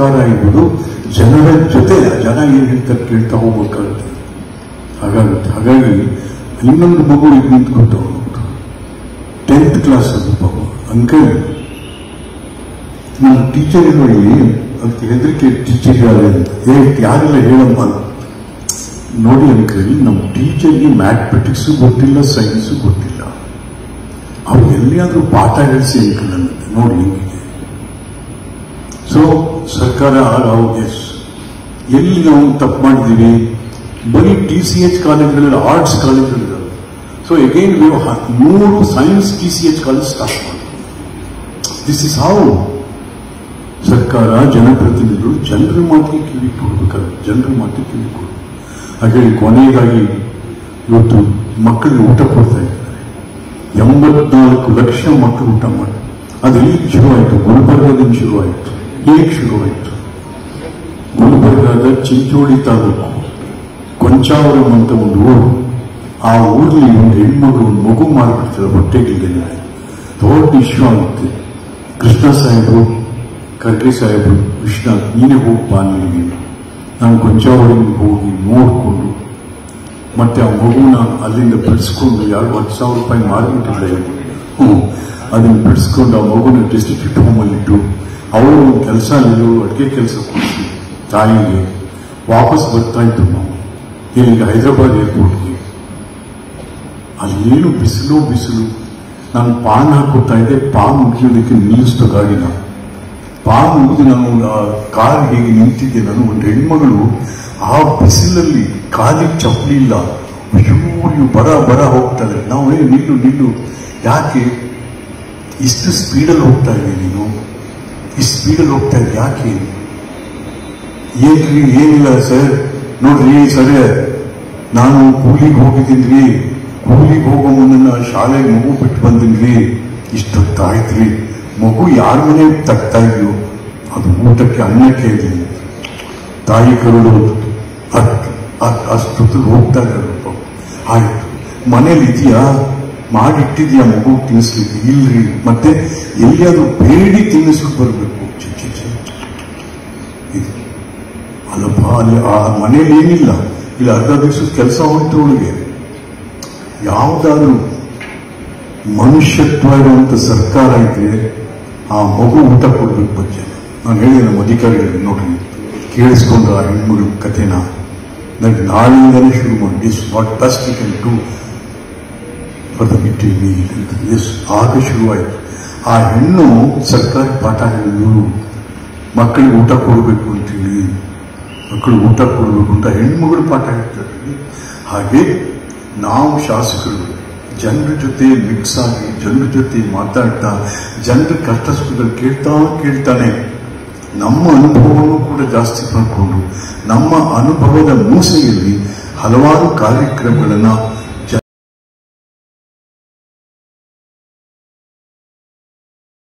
ಸರ್ಕಾರ ಎಂಬುದು ಜನರ ಜೊತೆ ಜನ ಏನ್ ಹೇಳ್ತಾರೆ ಕೇಳ್ತಾ ಹೋಗ್ಬೇಕಾಗುತ್ತೆ ಹಾಗಾಗುತ್ತೆ ಹಾಗಾಗಿ ಇನ್ನೊಂದು ಮಗು ಈಗ ನಿಂತ್ಕೊಟ್ಟು ಟೆಂತ್ ಕ್ಲಾಸ್ ಅದು ಮಗು ಅಂಕಲ್ ನಾನು ಟೀಚರ್ ನೋಡಿ ಅದಕ್ಕೆ ಹೆದರಿಕೆ ಟೀಚರ್ ಯಾರು ಅಂತ ಏ ಯಾರೆಲ್ಲ ಹೇಳಮ್ಮ ಅಂತ. ನೋಡಿ ಅಂಕಲ್ ನಮ್ಮ ಟೀಚರ್ಗೆ ಮ್ಯಾಥಮೆಟಿಕ್ಸ್ ಗೊತ್ತಿಲ್ಲ ಸೈನ್ಸ್ ಗೊತ್ತಿಲ್ಲ ಅವ್ರು ಎಲ್ಲಿಯಾದ್ರೂ ಪಾಠ ಹೇಳಿಸಿ ಅಂಕಲ್ ಅನ್ನತ್ತೆ ನೋಡಿ ಹಿಂಗೆ ಸೊ ಸರ್ಕಾರ ಎಸ್ ಎಲ್ಲಿ ನಾವು ತಪ್ಪು ಮಾಡಿದ್ದೀವಿ ಬರೀ ಟಿ ಸಿ ಎಚ್ ಕಾಲೇಜ್ಗಳಲ್ಲಿ ಆರ್ಟ್ಸ್ ಕಾಲೇಜ್ಗಳಿದ್ದಾವೆ ಸೊ ಅಗೈನ್ ಮೂರು science T C H college start ಮಾಡಿ ದಿಸ್ ಇಸ್ ಹೌ ಸರ್ಕಾರ ಜನಪ್ರತಿನಿಧಿಗಳು ಜನರ ಮಾತಿಗೆ ಕಿವಿ ಕೊಡಬೇಕಾಗುತ್ತೆ ಜನರ ಮಾತಿಗೆ ಕಿವಿ ಕೊಡು ಹಾಗೆ ಕೊನೆಯದಾಗಿ ಇವತ್ತು ಮಕ್ಕಳಿಗೆ ಊಟ ಕೊಡ್ತಾ ಇದ್ದಾರೆ ಎಂಬತ್ನಾಲ್ಕು ಲಕ್ಷ ಮಕ್ಕಳು ಊಟ ಮಾಡಿ ಅದೆಲ್ಲಿ ಶುರುವಾಯಿತು ಗುಲ್ಬರ್ಗದಿಂದ ಶುರುವಾಯಿತು ಹೇಗೆ ಶುರುವಾಯಿತು ಗುಲ್ಬರ್ಗದ ಚಿಂಚೋಳಿ ತಾಲೂಕು ಕೊಂಚಾವರಂ ಅಂತ ಒಂದು ಊರು ಆ ಊರಲ್ಲಿ ಒಂದು ಹೆಣ್ಮಗಳು ಒಂದು ಮಗು ಮಾಡಿಬಿಡ್ತಾರೆ ಹೊಟ್ಟೆಗಿಲ್ದೇನೆ ದೊಡ್ಡ ಇಶ್ಯೂ ಆಗುತ್ತೆ ಕೃಷ್ಣ ಸಾಹೇಬರು ಖರ್ಗೆ ಸಾಹೇಬರು ವಿಶ್ವನಾಥ್ ನೀನೇ ಹೋಗಿ ಬಾ ನೀನು ನಾನು ಕೊಂಚಾವರಿಗೆ ಹೋಗಿ ನೋಡಿಕೊಂಡು ಮತ್ತೆ ಆ ಮಗುನ ಅಲ್ಲಿಂದ ಬಿಡಿಸ್ಕೊಂಡು ಎರಡು ಹತ್ತು ಸಾವಿರ ರೂಪಾಯಿ ಮಾರಿಬಿಟ್ಟಿಲ್ಲ ಹ್ಞೂ ಅದನ್ನ ಬಿಡಿಸ್ಕೊಂಡು ಆ ಮಗುನ ಡಿಸ್ಟ್ರಿಕ್ಟ್ ಹೋಮಲ್ಲಿಟ್ಟು ಅವರು ಕೆಲಸ ಇಲ್ಲವರು ಅಡುಗೆ ಕೆಲಸ ಕೊಡಿಸಿ ತಾಯಿಗೆ ವಾಪಸ್ ಬರ್ತಾ ಇದ್ದು ನಾವು ಇಲ್ಲಿಗೆ ಹೈದರಾಬಾದ್ ಏರ್ಪೋರ್ಟ್ಗೆ ಅಲ್ಲೇನು ಬಿಸಿಲು ಬಿಸಿಲು ನಾನು ಪಾನ್ ಹಾಕೋತಾ ಇದ್ದೆ ಪಾನ್ ಮುಗಿಯೋದಕ್ಕೆ ನಿಲ್ಲಿಸ್ತು ಗಾಡಿನ ಪಾನ್ ಮುಗಿದು ನಾನು ಆ ಕಾರ್ ಹೇಗೆ ನಿಂತಿದ್ದೆ ನಾನು ಒಂದು ಹೆಣ್ಮಗಳು ಆ ಬಿಸಿಲಲ್ಲಿ ಕಾಲಿಗೆ ಚಪ್ಪಲಿ ಇಲ್ಲ ಅಯ್ಯೋ ಇವ್ರು ಬರ ಬರ ಹೋಗ್ತಾರೆ ನಾವು ಏ ನಿಲ್ಲು ನಿಲ್ಲು ಯಾಕೆ ಇಷ್ಟು ಸ್ಪೀಡಲ್ಲಿ ಹೋಗ್ತಾ ಇದ್ದೀನಿ ನೀನು ಈ ಸ್ಪೀಡಲ್ಲಿ ಹೋಗ್ತಾ ಇದ್ದೆ ಯಾಕೆ ಏನ್ರಿ ಏನಿಲ್ಲ ಸರ್ ನೋಡ್ರಿ ಸರ್ ನಾನು ಕೂಲಿಗೆ ಹೋಗಿದ್ದೀನಿ ಕೂಲಿಗೆ ಹೋಗೋ ಮುನ್ನ ಶಾಲೆಗೆ ಮಗು ಬಿಟ್ಟು ಬಂದಿನ್ರಿ ಇಷ್ಟೊತ್ತಾಯ್ತ್ರಿ ಮಗು ಯಾರ ಮನೆ ತಗ್ತಾ ಇದೆಯೋ ಅದು ಊಟಕ್ಕೆ ಅನ್ನಕ್ಕೆ ಇದ್ದೀನಿ ತಾಯಿ ಕರುಳು ಅಷ್ಟು ಹೋಗ್ತಾ ಇದ್ದಾರೆ ಆಯ್ತು ಮನೇಲಿ ಇದೆಯಾ ಮಾಡಿಟ್ಟಿದ್ಯಾ ಮಗು ತಿನ್ನಿಸ್ಲಿಕ್ಕೆ ಇಲ್ರಿ ಮತ್ತೆ ಎಲ್ಲಿಯಾದ್ರೂ ಬೇಡಿ ತಿನ್ನಿಸ್ಲಿಕ್ಕೆ ಬರಬೇಕು ಇದು ಅಲ್ಲಪ್ಪ ಅಲ್ಲಿ ಆ ಮನೇಲಿ ಏನಿಲ್ಲ ಇಲ್ಲಿ ಅರ್ಧ ದಿವಸದ ಕೆಲಸ ಹೋಯ್ತು ಅವಳಿಗೆ ಯಾವುದಾದ್ರೂ ಮನುಷ್ಯತ್ವ ಇರುವಂತ ಸರ್ಕಾರ ಇದ್ರೆ ಆ ಮಗು ಊಟ ಕೊಡ್ಬೇಕು ಬಗ್ಗೆ ನಾನು ಹೇಳಿದೆ ನಮ್ಮ ಅಧಿಕಾರಿಗಳಿಗೆ ನೋಡ್ರಿ ಕೇಳಿಸ್ಕೊಂಡ್ರ ಆ ಹೆಣ್ಮಗಳ ಕಥೆನ ನನಗೆ ನಾಳೆಯಿಂದಲೇ ಶುರು ಮಾಡಿ is what best you can do for the mid day meal ಎಸ್ ಆಗ ಶುರುವಾಯಿತು ಆ ಹೆಣ್ಣು ಸರ್ಕಾರಿ ಪಾಠ ಹೇಳಿದ್ರು ಮಕ್ಕಳಿಗೆ ಊಟ ಕೊಡಬೇಕು ಅಂತೇಳಿ ಮಕ್ಕಳು ಊಟ ಕೊಡಬೇಕು ಅಂತ ಹೆಣ್ಮಗಳು ಪಾಠ ಹೇಳ್ತಾರೆ ಹಾಗೆ ನಾವು ಶಾಸಕರು ಜನರ ಜೊತೆ ಮಿಕ್ಸ್ ಆಗಿ ಜನರ ಜೊತೆ ಮಾತಾಡ್ತಾ ಜನರ ಕಷ್ಟ ಸುಖಗಳು ಕೇಳ್ತಾ ಕೇಳ್ತಾನೆ ನಮ್ಮ ಅನುಭವವನ್ನು ಕೂಡ ಜಾಸ್ತಿ ಮಾಡಿಕೊಂಡು ನಮ್ಮ ಅನುಭವದ ಮೂಸೆಯಲ್ಲಿ ಹಲವಾರು ಕಾರ್ಯಕ್ರಮಗಳನ್ನ